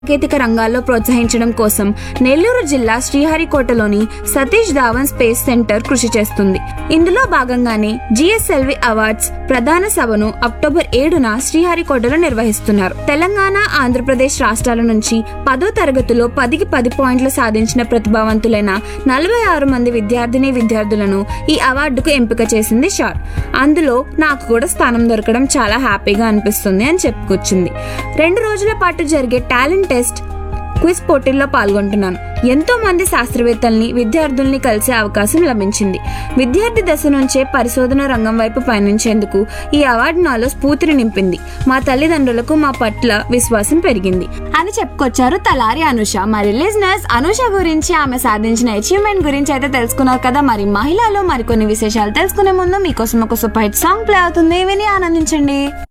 సాంకేతిక రంగాల్లో ప్రోత్సహించడం కోసం నెల్లూరు జిల్లా శ్రీహరికోటలోని సతీష్ ధావన్ స్పేస్ సెంటర్ కృషి చేస్తుంది ఇందులో భాగంగానే జిఎస్ఎల్వి అవార్డ్స్ ప్రధాన సభను అక్టోబర్ ఏడున శ్రీహరికోటలో నిర్వహిస్తున్నారు తెలంగాణ ఆంధ్రప్రదేశ్ రాష్ట్రాల నుంచి పదో తరగతిలో పదికి పది పాయింట్లు సాధించిన ప్రతిభావంతులైన నలభై ఆరు మంది విద్యార్థిని విద్యార్థులను ఈ అవార్డుకు ఎంపిక చేసింది షార్ అందులో నాకు కూడా స్థానం దొరకడం చాలా హ్యాపీగా అనిపిస్తుంది అని చెప్పుకొచ్చింది రెండు రోజుల పాటు జరిగే టాలెంట్ టెస్ట్ క్విజ్ పోటీల్లో పాల్గొంటున్నాను ఎంతో మంది శాస్త్రవేత్తల్ని విద్యార్థుల్ని కలిసే అవకాశం లభించింది విద్యార్థి దశ నుంచే పరిశోధన రంగం వైపు పయనించేందుకు ఈ అవార్డు నాలో స్ఫూర్తిని నింపింది మా తల్లిదండ్రులకు మా పట్ల విశ్వాసం పెరిగింది అని చెప్పుకొచ్చారు తలారి అనుష మరి లిజినెస్ అనుష గురించి ఆమె సాధించిన అచీవ్మెంట్ గురించి అయితే తెలుసుకున్నారు కదా మరి మహిళలో మరికొన్ని విశేషాలు తెలుసుకునే ముందు మీకోసం ఒక సూపర్ హిట్ సాంగ్ ప్లే అవుతుంది విని ఆనందించండి